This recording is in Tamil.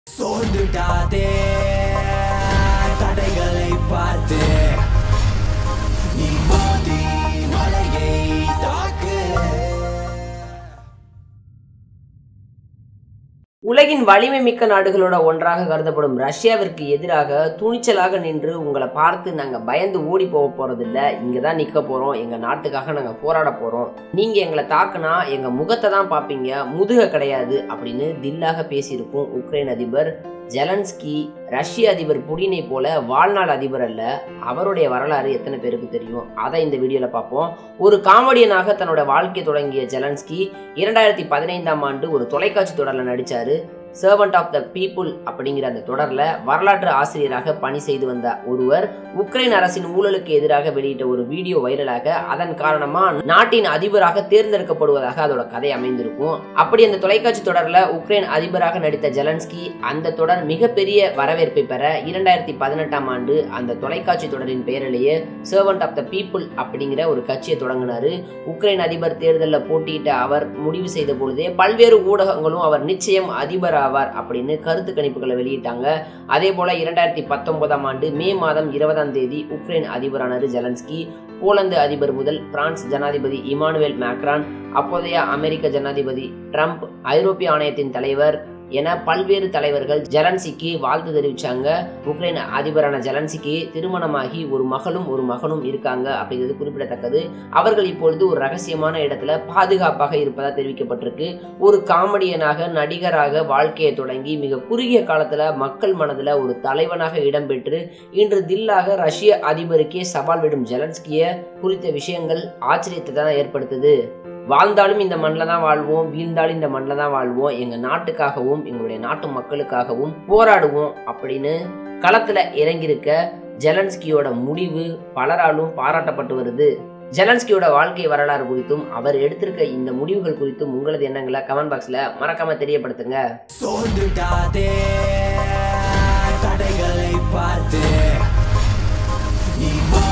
சோர்ந்துடாதே தடைகளை பார்த்து நீ மோதி மலையை தாக்கு உலகின் வலிமை மிக்க நாடுகளோட ஒன்றாக கருதப்படும் ரஷ்யாவிற்கு எதிராக துணிச்சலாக நின்று உங்களை பார்த்து நாங்கள் பயந்து ஓடி போக போறதில்ல இங்கே தான் நிற்க போகிறோம் எங்கள் நாட்டுக்காக நாங்கள் போராட போகிறோம் நீங்கள் எங்களை தாக்குனா எங்கள் முகத்தை தான் பார்ப்பீங்க முதுக கிடையாது அப்படின்னு தில்லாக பேசியிருக்கும் உக்ரைன் அதிபர் ஜெலன்ஸ்கி ரஷ்ய அதிபர் புடினை போல வாழ்நாள் அதிபர் அல்ல அவருடைய வரலாறு எத்தனை பேருக்கு தெரியும் அதை இந்த வீடியோவில் பார்ப்போம் ஒரு காமெடியனாக தன்னோட வாழ்க்கை தொடங்கிய ஜெலன்ஸ்கி இரண்டாயிரத்தி பதினைந்தாம் ஆண்டு ஒரு தொலைக்காட்சி தொடரில் நடித்தார் சர்வன்ட் ஆஃப் த பீப்புள் அப்படிங்கிற அந்த தொடரில் வரலாற்று ஆசிரியராக பணி செய்து வந்த ஒருவர் உக்ரைன் அரசின் ஊழலுக்கு எதிராக வெளியிட்ட ஒரு வீடியோ வைரலாக அதன் காரணமா நாட்டின் அதிபராக தேர்ந்தெடுக்கப்படுவதாக அதோட கதை அமைந்திருக்கும் அப்படி அந்த தொலைக்காட்சி தொடரில் உக்ரைன் அதிபராக நடித்த ஜெலன்ஸ்கி அந்த தொடர் மிகப்பெரிய வரவேற்பை பெற இரண்டாயிரத்தி பதினெட்டாம் ஆண்டு அந்த தொலைக்காட்சி தொடரின் பெயரிலேயே சர்வன்ட் ஆஃப் த பீப்புள் அப்படிங்கிற ஒரு கட்சியை தொடங்கினாரு உக்ரைன் அதிபர் தேர்தலில் போட்டியிட்ட அவர் முடிவு செய்த பொழுதே பல்வேறு ஊடகங்களும் அவர் நிச்சயம் அதிபர் ஆவார் அப்படின்னு கருத்து கணிப்புகளை வெளியிட்டாங்க அதே போல இரண்டாயிரத்தி பத்தொன்பதாம் ஆண்டு மே மாதம் இருபதாம் தேதி உக்ரைன் அதிபரானார் ஜெலன்ஸ்கி போலந்து அதிபர் முதல் பிரான்ஸ் ஜனாதிபதி இமானுவேல் மேக்ரான் அப்போதைய அமெரிக்க ஜனாதிபதி ட்ரம்ப் ஐரோப்பிய ஆணையத்தின் தலைவர் என பல்வேறு தலைவர்கள் ஜெலன்சிக்கு வாழ்த்து தெரிவிச்சாங்க உக்ரைன் அதிபரான ஜெலன்சிக்கு திருமணமாகி ஒரு மகளும் ஒரு மகனும் இருக்காங்க அப்படிங்கிறது குறிப்பிடத்தக்கது அவர்கள் இப்பொழுது ஒரு ரகசியமான இடத்துல பாதுகாப்பாக இருப்பதாக தெரிவிக்கப்பட்டிருக்கு ஒரு காமெடியனாக நடிகராக வாழ்க்கையை தொடங்கி மிக குறுகிய காலத்துல மக்கள் மனதுல ஒரு தலைவனாக இடம்பெற்று இன்று தில்லாக ரஷ்ய அதிபருக்கே சவால் விடும் ஜெலன்ஸ்கிய குறித்த விஷயங்கள் ஆச்சரியத்தை தான் ஏற்படுத்துது வாழ்ந்தாலும் இந்த மண்ணில் தான் வாழ்வோம் வீழ்ந்தாலும் இந்த மண்ணில் தான் வாழ்வோம் எங்கள் நாட்டுக்காகவும் எங்களுடைய நாட்டு மக்களுக்காகவும் போராடுவோம் அப்படின்னு களத்தில் இறங்கியிருக்க ஜெலன்ஸ்கியோட முடிவு பலராலும் பாராட்டப்பட்டு வருது ஜெலன்ஸ்கியோட வாழ்க்கை வரலாறு குறித்தும் அவர் எடுத்திருக்க இந்த முடிவுகள் குறித்தும் உங்களது எண்ணங்களை கமெண்ட் பாக்ஸில் மறக்காம தெரியப்படுத்துங்க சோர்ந்துடாதே தடைகளை பார்த்து நீ மோதி